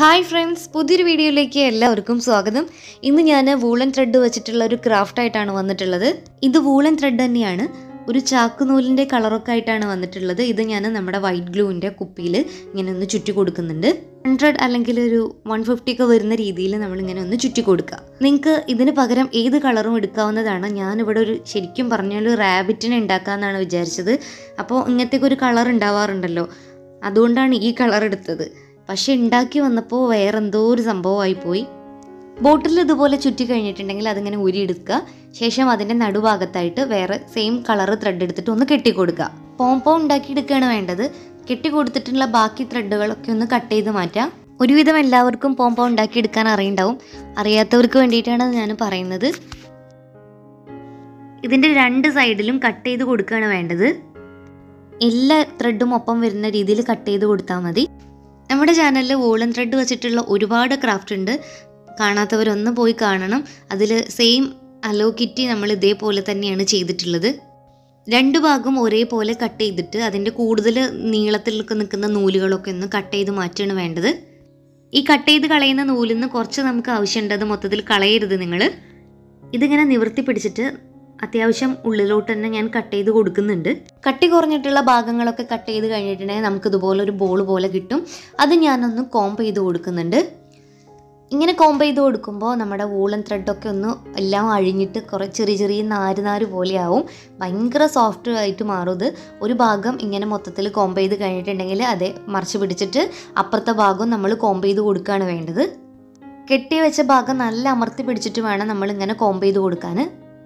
hi friends പുതിയൊരു വീഡിയോയിലേക്ക് എല്ലാവർക്കും സ്വാഗതം ഇന്ന് ഞാൻ വൂളൻ ത്രെഡ് വെച്ചിട്ടുള്ള ഒരു ക്രാഫ്റ്റ് ആയിട്ടാണ് വന്നിട്ടുള്ളത് ഇത് വൂളൻ ത്രെഡ് തന്നെയാണ് ഒരു ചാക്കുനൂലിൻ്റെ കളറൊക്കെ ആയിട്ടാണ് വന്നിട്ടുള്ളത് ഇത് ഞാൻ നമ്മുടെ വൈറ്റ് ഗ്ലൂവിൻ്റെ കുപ്പിയിൽ ഇങ്ങനെ ഒന്ന് ചുറ്റി കൊടുക്കുന്നുണ്ട് ഹൺഡ്രഡ് അല്ലെങ്കിൽ ഒരു വൺ ഫിഫ്റ്റി ഒക്കെ വരുന്ന രീതിയിൽ നമ്മൾ ഇങ്ങനെ ഒന്ന് ചുറ്റി കൊടുക്കുക നിങ്ങൾക്ക് ഇതിന് പകരം ഏത് കളറും എടുക്കാവുന്നതാണ് ഞാനിവിടെ ഒരു ശരിക്കും പറഞ്ഞാൽ റാബിറ്റിനെ ഉണ്ടാക്കാമെന്നാണ് വിചാരിച്ചത് അപ്പോൾ ഇങ്ങനത്തെ ഒരു കളർ ഉണ്ടാവാറുണ്ടല്ലോ അതുകൊണ്ടാണ് ഈ കളർ എടുത്തത് പക്ഷെ ഉണ്ടാക്കി വന്നപ്പോൾ വേറെ എന്തോ ഒരു സംഭവമായി പോയി ബോട്ടിൽ ഇതുപോലെ ചുറ്റി കഴിഞ്ഞിട്ടുണ്ടെങ്കിൽ അതിങ്ങനെ ഊരിയെടുക്കുക ശേഷം അതിൻ്റെ നടുഭാഗത്തായിട്ട് വേറെ സെയിം കളർ ത്രെഡ് എടുത്തിട്ട് ഒന്ന് കെട്ടിക്കൊടുക്കുക പോംപോ ഉണ്ടാക്കിയെടുക്കുകയാണ് വേണ്ടത് കെട്ടി കൊടുത്തിട്ടുള്ള ബാക്കി ത്രെഡുകളൊക്കെ ഒന്ന് കട്ട് ചെയ്ത് മാറ്റാം ഒരുവിധം എല്ലാവർക്കും പോംപോ ഉണ്ടാക്കിയെടുക്കാൻ അറിയുണ്ടാവും അറിയാത്തവർക്ക് വേണ്ടിയിട്ടാണ് ഞാൻ പറയുന്നത് ഇതിൻ്റെ രണ്ട് സൈഡിലും കട്ട് ചെയ്ത് കൊടുക്കുകയാണ് വേണ്ടത് എല്ലാ ത്രെഡും ഒപ്പം വരുന്ന രീതിയിൽ കട്ട് ചെയ്ത് കൊടുത്താൽ മതി നമ്മുടെ ചാനലിൽ വൂളൻ ത്രെഡ് വെച്ചിട്ടുള്ള ഒരുപാട് ക്രാഫ്റ്റ് ഉണ്ട് കാണാത്തവരൊന്ന് പോയി കാണണം അതിൽ സെയിം അലോ കിറ്റി നമ്മൾ ഇതേപോലെ തന്നെയാണ് ചെയ്തിട്ടുള്ളത് രണ്ട് ഭാഗം ഒരേപോലെ കട്ട് ചെയ്തിട്ട് അതിൻ്റെ കൂടുതൽ നീളത്തിലൊക്കെ നിൽക്കുന്ന നൂലുകളൊക്കെ ഒന്ന് കട്ട് ചെയ്ത് മാറ്റുകയാണ് വേണ്ടത് ഈ കട്ട് ചെയ്ത് കളയുന്ന നൂലിൽ നിന്ന് കുറച്ച് നമുക്ക് ആവശ്യമുണ്ട് അത് മൊത്തത്തിൽ കളയരുത് നിങ്ങൾ ഇതിങ്ങനെ നിവർത്തി പിടിച്ചിട്ട് അത്യാവശ്യം ഉള്ളിലോട്ട് തന്നെ ഞാൻ കട്ട് ചെയ്ത് കൊടുക്കുന്നുണ്ട് കട്ടി കുറഞ്ഞിട്ടുള്ള ഭാഗങ്ങളൊക്കെ കട്ട് ചെയ്ത് കഴിഞ്ഞിട്ടുണ്ടെങ്കിൽ നമുക്ക് ഇതുപോലെ ഒരു ബോൾ പോലെ കിട്ടും അത് ഞാനൊന്ന് കോംപ് ചെയ്ത് കൊടുക്കുന്നുണ്ട് ഇങ്ങനെ കോംപ് ചെയ്ത് കൊടുക്കുമ്പോൾ നമ്മുടെ വൂളൻ ത്രെഡൊക്കെ ഒന്ന് എല്ലാം അഴിഞ്ഞിട്ട് കുറേ ചെറിയ ചെറിയ നാര് നാര് പോലെയാവും ഭയങ്കര സോഫ്റ്റ് ആയിട്ട് മാറും ഇത് ഒരു ഭാഗം ഇങ്ങനെ മൊത്തത്തിൽ കോംപ് ചെയ്ത് കഴിഞ്ഞിട്ടുണ്ടെങ്കിൽ അതെ മറിച്ച് പിടിച്ചിട്ട് അപ്പുറത്തെ ഭാഗം നമ്മൾ കോംപ് ചെയ്ത് കൊടുക്കുകയാണ് വേണ്ടത് കെട്ടി വെച്ച ഭാഗം നല്ല അമർത്തി പിടിച്ചിട്ട് വേണം നമ്മൾ ഇങ്ങനെ കോംപ് ചെയ്ത് കൊടുക്കാൻ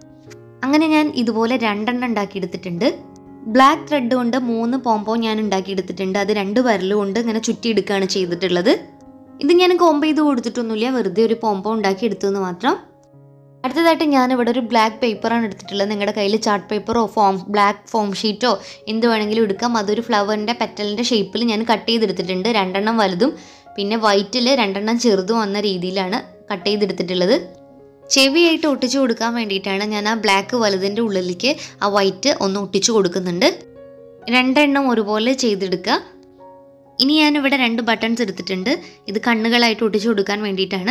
അങ്ങനെ ഞാൻ ഇതുപോലെ രണ്ടെണ്ണം ഉണ്ടാക്കിയെടുത്തിട്ടുണ്ട് ബ്ലാക്ക് ത്രെഡ് കൊണ്ട് മൂന്ന് പോംപോ ഞാൻ ഉണ്ടാക്കിയെടുത്തിട്ടുണ്ട് അത് രണ്ട് വിരൽ കൊണ്ട് ഇങ്ങനെ ചുറ്റിയെടുക്കുകയാണ് ചെയ്തിട്ടുള്ളത് ഇത് ഞാൻ കോംബ് ചെയ്ത് കൊടുത്തിട്ടൊന്നുമില്ല വെറുതെ ഒരു പോംപോ ഉണ്ടാക്കി എടുത്തെന്ന് മാത്രം അടുത്തതായിട്ട് ഞാൻ ഇവിടെ ഒരു ബ്ലാക്ക് പേപ്പറാണ് എടുത്തിട്ടുള്ളത് നിങ്ങളുടെ കയ്യിൽ ചാർട്ട് പേപ്പറോ ഫോം ബ്ലാക്ക് ഫോം ഷീറ്റോ എന്ത് വേണമെങ്കിലും എടുക്കാം അതൊരു ഫ്ലവറിൻ്റെ പെറ്റലിൻ്റെ ഷേപ്പിൽ ഞാൻ കട്ട് ചെയ്തെടുത്തിട്ടുണ്ട് രണ്ടെണ്ണം വലുതും പിന്നെ വൈറ്റിൽ രണ്ടെണ്ണം ചെറുതും വന്ന രീതിയിലാണ് കട്ട് ചെയ്തെടുത്തിട്ടുള്ളത് ചെവിയായിട്ട് ഒട്ടിച്ചു കൊടുക്കാൻ വേണ്ടിയിട്ടാണ് ഞാൻ ആ ബ്ലാക്ക് വലുതിൻ്റെ ഉള്ളിലേക്ക് ആ വൈറ്റ് ഒന്ന് ഒട്ടിച്ചു കൊടുക്കുന്നുണ്ട് രണ്ടെണ്ണം ഒരുപോലെ ചെയ്തെടുക്കുക ഇനി ഞാനിവിടെ രണ്ട് ബട്ടൺസ് എടുത്തിട്ടുണ്ട് ഇത് കണ്ണുകളായിട്ട് ഒട്ടിച്ചു കൊടുക്കാൻ വേണ്ടിയിട്ടാണ്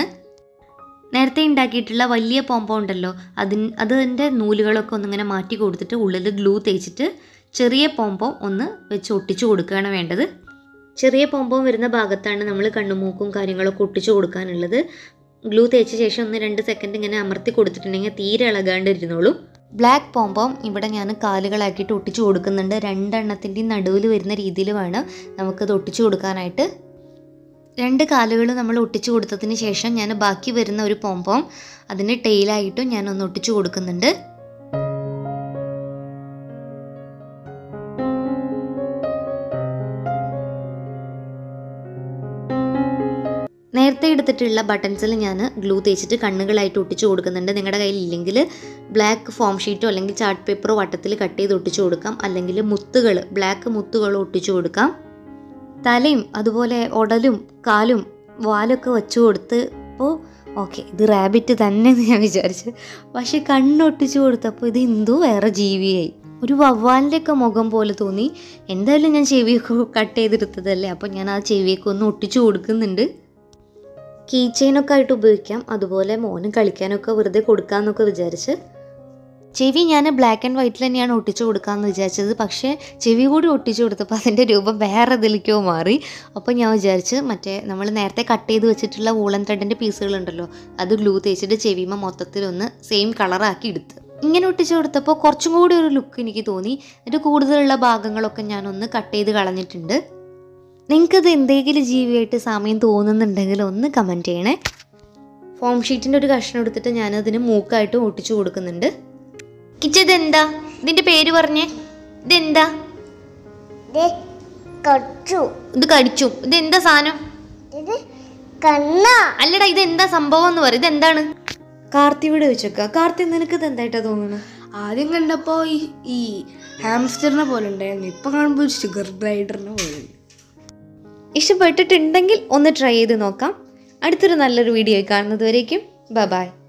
നേരത്തെ ഉണ്ടാക്കിയിട്ടുള്ള വലിയ പോമ്പോ ഉണ്ടല്ലോ അതിന് അതിൻ്റെ നൂലുകളൊക്കെ ഒന്നിങ്ങനെ മാറ്റി കൊടുത്തിട്ട് ഉള്ളിൽ ഗ്ലൂ തേച്ചിട്ട് ചെറിയ പോമ്പോ ഒന്ന് വെച്ച് ഒട്ടിച്ചു കൊടുക്കുകയാണ് വേണ്ടത് ചെറിയ പോമ്പോ വരുന്ന ഭാഗത്താണ് നമ്മൾ കണ്ണുമൂക്കും കാര്യങ്ങളൊക്കെ ഒട്ടിച്ചു കൊടുക്കാനുള്ളത് ഗ്ലൂ തേച്ച ശേഷം ഒന്ന് രണ്ട് സെക്കൻഡ് ഇങ്ങനെ അമർത്തി കൊടുത്തിട്ടുണ്ടെങ്കിൽ തീരെ ഇളകാണ്ട് ഇരുന്നോളൂ ബ്ലാക്ക് പോംപോം ഇവിടെ ഞാൻ കാലുകളാക്കിയിട്ട് ഒട്ടിച്ചു കൊടുക്കുന്നുണ്ട് രണ്ടെണ്ണത്തിൻ്റെയും നടുവിൽ വരുന്ന രീതിയിൽ വേണം നമുക്കത് ഒട്ടിച്ചു കൊടുക്കാനായിട്ട് രണ്ട് കാലുകൾ നമ്മൾ ഒട്ടിച്ചു കൊടുത്തതിന് ശേഷം ഞാൻ ബാക്കി വരുന്ന ഒരു പോംപോം അതിന് ടെയിലായിട്ടും ഞാൻ ഒന്ന് ഒട്ടിച്ചു കൊടുക്കുന്നുണ്ട് നേരത്തെ എടുത്തിട്ടുള്ള ബട്ടൺസിൽ ഞാൻ ഗ്ലൂ തേച്ചിട്ട് കണ്ണുകളായിട്ട് ഒട്ടിച്ചു കൊടുക്കുന്നുണ്ട് നിങ്ങളുടെ കയ്യിൽ ഇല്ലെങ്കിൽ ബ്ലാക്ക് ഫോം ഷീറ്റോ അല്ലെങ്കിൽ ചാർട്ട് പേപ്പറോ വട്ടത്തിൽ കട്ട് ചെയ്ത് ഒട്ടിച്ചു കൊടുക്കാം അല്ലെങ്കിൽ മുത്തുകൾ ബ്ലാക്ക് മുത്തുകൾ ഒട്ടിച്ചു കൊടുക്കാം തലയും അതുപോലെ ഉടലും കാലും വാലൊക്കെ വെച്ചു കൊടുത്തപ്പോൾ ഓക്കെ ഇത് റാബിറ്റ് തന്നെ എന്ന് ഞാൻ വിചാരിച്ചു പക്ഷെ കണ്ണൊട്ടിച്ചു കൊടുത്തപ്പോൾ ഇത് എന്തോ വേറെ ജീവിയായി ഒരു വവ്വാലിൻ്റെ ഒക്കെ മുഖം പോലെ തോന്നി എന്തായാലും ഞാൻ ചെവിയൊക്കെ കട്ട് ചെയ്തെടുത്തതല്ലേ അപ്പോൾ ഞാൻ ആ ചെവിയൊക്കെ ഒന്ന് ഒട്ടിച്ചു കൊടുക്കുന്നുണ്ട് കീ ചെയിനൊക്കെ ആയിട്ട് ഉപയോഗിക്കാം അതുപോലെ മോനും കളിക്കാനൊക്കെ വെറുതെ കൊടുക്കാമെന്നൊക്കെ വിചാരിച്ച് ചെവി ഞാൻ ബ്ലാക്ക് ആൻഡ് വൈറ്റിൽ തന്നെയാണ് ഒട്ടിച്ചു കൊടുക്കാമെന്ന് വിചാരിച്ചത് പക്ഷേ ചെവി കൂടി ഒട്ടിച്ചു കൊടുത്തപ്പോൾ അതിൻ്റെ രൂപം വേറെ ഇതിലേക്കോ മാറി അപ്പോൾ ഞാൻ വിചാരിച്ച് മറ്റേ നമ്മൾ നേരത്തെ കട്ട് ചെയ്ത് വെച്ചിട്ടുള്ള വൂളൻ ത്രെഡിൻ്റെ പീസുകളുണ്ടല്ലോ അത് ഗ്ലൂ തേച്ചിട്ട് ചെവിമ മൊത്തത്തിലൊന്ന് സെയിം കളറാക്കി എടുത്ത് ഇങ്ങനെ ഒട്ടിച്ചു കൊടുത്തപ്പോൾ കുറച്ചും കൂടി ഒരു ലുക്ക് എനിക്ക് തോന്നി എന്നിട്ട് കൂടുതലുള്ള ഭാഗങ്ങളൊക്കെ ഞാനൊന്ന് കട്ട് ചെയ്ത് കളഞ്ഞിട്ടുണ്ട് നിങ്ങൾക്കത് എന്തെങ്കിലും ജീവിയായിട്ട് സമയം തോന്നുന്നുണ്ടെങ്കിൽ ഒന്ന് കമൻറ്റ് ചെയ്യണേ ഫോം ഷീറ്റിൻ്റെ ഒരു കഷ്ണം എടുത്തിട്ട് ഞാനതിന് മൂക്കായിട്ട് ഒട്ടിച്ചു കൊടുക്കുന്നുണ്ട് കിച്ച ഇതെന്താ ഇതിൻ്റെ പേര് പറഞ്ഞേ ഇതെന്താ ഇത് കച്ചു ഇത് കടിച്ചു ഇതെന്താ സാധനം ഇത് കണ്ണ അല്ലടാ ഇതെന്താ സംഭവം എന്ന് പറയും ഇതെന്താണ് കാർത്തിയോട് ചോദിച്ചോക്ക കാർത്തി നിനക്ക് ഇത് എന്തായിട്ടാ തോന്നുന്നു ആദ്യം കണ്ടപ്പോൾ ഈ ഈ ഹാംസ്റ്ററിനെ പോലെ ഉണ്ടായിരുന്നു ഇപ്പം കാണുമ്പോൾ ഒരു ഷുഗർ ഗ്ലൈഡറിനെ പോലെ ഉണ്ട് ഇഷ്ടപ്പെട്ടിട്ടുണ്ടെങ്കിൽ ഒന്ന് ട്രൈ ചെയ്ത് നോക്കാം അടുത്തൊരു നല്ലൊരു വീഡിയോ കാണുന്നത് വരേക്കും ബ ബായ്